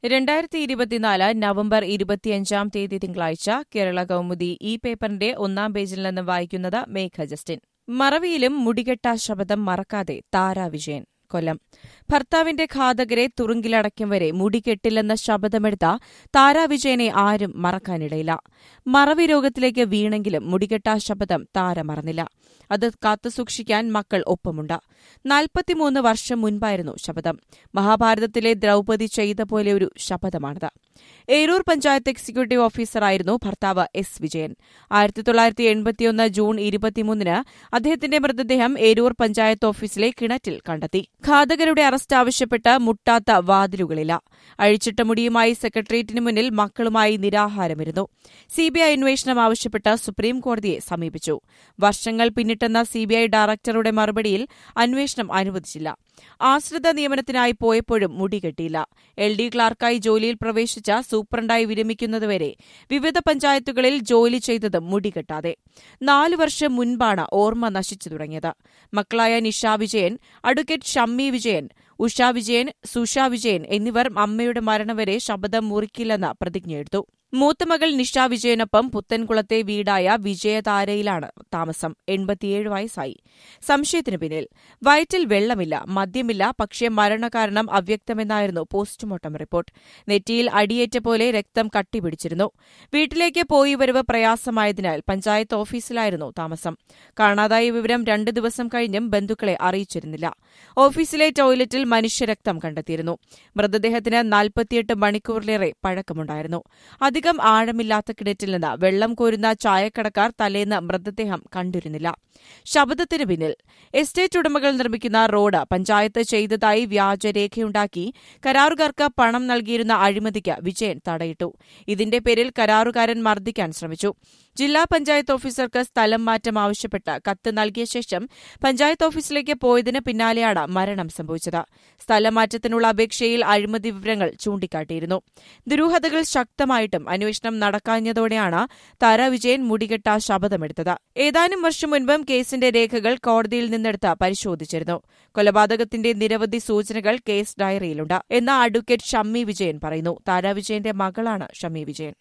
രണ്ടായിരത്തി ഇരുപത്തിനാല് നവംബർ ഇരുപത്തിയഞ്ചാം തീയതി തിങ്കളാഴ്ച കേരള കൗമുദി ഈ പേപ്പറിന്റെ ഒന്നാം പേജിൽ നിന്ന് വായിക്കുന്നത് മേഘ ജസ്റ്റിൻ മറവിയിലും മുടികെട്ട ശപഥം മറക്കാതെ താര വിജയൻ കൊല്ലം ഭർത്താവിന്റെ ഘാതകരെ തുറുങ്കിലടയ്ക്കും വരെ മുടികെട്ടില്ലെന്ന ശപഥമെടുത്ത താരാ വിജയനെ ആരും മറക്കാനിടയില്ല മറവി രോഗത്തിലേക്ക് വീണെങ്കിലും മുടികെട്ട ശപഥം താര മറന്നില്ല അത് കാത്തുസൂക്ഷിക്കാൻ മക്കൾ ഒപ്പമുണ്ട് നാൽപ്പത്തിമൂന്ന് വർഷം മുൻപായിരുന്നു ശപഥം മഹാഭാരതത്തിലെ ദ്രൗപദി ചെയ്ത പോലെ ഒരു ശപഥമാണത് ഏരൂർ പഞ്ചായത്ത് എക്സിക്യൂട്ടീവ് ഓഫീസറായിരുന്നു ഭർത്താവ് എസ് വിജയൻ ആയിരത്തി തൊള്ളായിരത്തി എൺപത്തിയൊന്ന് ജൂൺ ഇരുപത്തിമൂന്നിന് അദ്ദേഹത്തിന്റെ മൃതദേഹം ഏരൂർ പഞ്ചായത്ത് ഓഫീസിലെ കിണറ്റിൽ കണ്ടെത്തി ഘാതകരുടെ അറസ്റ്റ് ആവശ്യപ്പെട്ട് മുട്ടാത്ത വാതിലുകളില്ല അഴിച്ചിട്ട മുടിയുമായി സെക്രട്ടേറിയറ്റിന് മുന്നിൽ മക്കളുമായി നിരാഹാരമിരുന്നു സിബിഐ അന്വേഷണം ആവശ്യപ്പെട്ട് സുപ്രീം കോടതിയെ സമീപിച്ചു വർഷങ്ങൾ പിന്നിട്ടെന്ന സിബിഐ ഡയറക്ടറുടെ മറുപടിയിൽ അന്വേഷണം അനുവദിച്ചില്ല ആശ്രിത നിയമനത്തിനായി പോയപ്പോഴും മുടി കെട്ടിയില്ല എൽ ഡി ക്ലാർക്കായി ജോലിയിൽ പ്രവേശിച്ച സൂപ്രണ്ടായി വിരമിക്കുന്നതുവരെ വിവിധ പഞ്ചായത്തുകളിൽ ജോലി ചെയ്തതും മുടി കെട്ടാതെ നാലു വർഷം മുൻപാണ് ഓർമ്മ നശിച്ചു തുടങ്ങിയത് മക്കളായ നിഷ വിജയൻ അഡ്വക്കേറ്റ് ഷമ്മി വിജയൻ ഉഷ വിജയൻ സുഷ വിജയൻ എന്നിവർ അമ്മയുടെ മരണം വരെ ശബ്ദം മുറിക്കില്ലെന്ന് പ്രതിജ്ഞയെടുത്തു മൂത്തമകൾ നിഷ വിജയനൊപ്പം പുത്തൻകുളത്തെ വീടായ വിജയതാരയിലാണ് താമസം എൺപത്തിയേഴ് വയസ്സായി സംശയത്തിന് പിന്നിൽ വയറ്റിൽ വെള്ളമില്ല മദ്യമില്ല പക്ഷേ മരണകാരണം അവ്യക്തമെന്നായിരുന്നു പോസ്റ്റ്മോർട്ടം റിപ്പോർട്ട് നെറ്റിയിൽ അടിയേറ്റ പോലെ രക്തം കട്ടിപിടിച്ചിരുന്നു വീട്ടിലേക്ക് പോയി വരവ് പ്രയാസമായതിനാൽ പഞ്ചായത്ത് ഓഫീസിലായിരുന്നു താമസം കാണാതായ വിവരം രണ്ടു ദിവസം കഴിഞ്ഞും ബന്ധുക്കളെ അറിയിച്ചിരുന്നില്ല ഓഫീസിലെ ടോയ്ലറ്റിൽ മനുഷ്യരക്തം കണ്ടെത്തിയിരുന്നു മൃതദേഹത്തിന് നാൽപ്പത്തിയെട്ട് മണിക്കൂറിലേറെ പഴക്കമുണ്ടായിരുന്നു അധികം ആഴമില്ലാത്ത കിണറ്റിൽ നിന്ന് വെള്ളം കോരുന്ന ചായക്കടക്കാർ തലേന്ന് മൃതദേഹം കണ്ടിരുന്നില്ല ശബ്ദത്തിന് പിന്നിൽ എസ്റ്റേറ്റ് ഉടമകൾ നിർമ്മിക്കുന്ന റോഡ് പഞ്ചായത്ത് ചെയ്തതായി വ്യാജരേഖയുണ്ടാക്കി കരാറുകാർക്ക് പണം നൽകിയിരുന്ന അഴിമതിക്ക് വിജയൻ തടയിട്ടു ഇതിന്റെ പേരിൽ കരാറുകാരൻ മർദ്ദിക്കാൻ ശ്രമിച്ചു ജില്ലാ പഞ്ചായത്ത് ഓഫീസർക്ക് സ്ഥലം മാറ്റം ആവശ്യപ്പെട്ട് കത്ത് നൽകിയ ശേഷം പഞ്ചായത്ത് ഓഫീസിലേക്ക് പോയതിന് പിന്നാലെയാണ് മരണം സംഭവിച്ചത് സ്ഥലമാറ്റത്തിനുള്ള അപേക്ഷയിൽ അഴിമതി വിവരങ്ങൾ ചൂണ്ടിക്കാട്ടിയിരുന്നു ദുരൂഹതകൾ ശക്തമായിട്ടും അന്വേഷണം നടക്കാഞ്ഞതോടെയാണ് താര വിജയൻ മുടികെട്ട ശപഥമെടുത്തത് ഏതാനും വർഷം മുൻപും കേസിന്റെ രേഖകൾ കോടതിയിൽ നിന്നെടുത്ത് പരിശോധിച്ചിരുന്നു കൊലപാതകത്തിന്റെ നിരവധി സൂചനകൾ കേസ് ഡയറിയിലുണ്ട് എന്ന് അഡ്വക്കേറ്റ് ഷമ്മി വിജയൻ പറയുന്നു താര വിജയന്റെ മകളാണ് ഷമ്മി വിജയൻ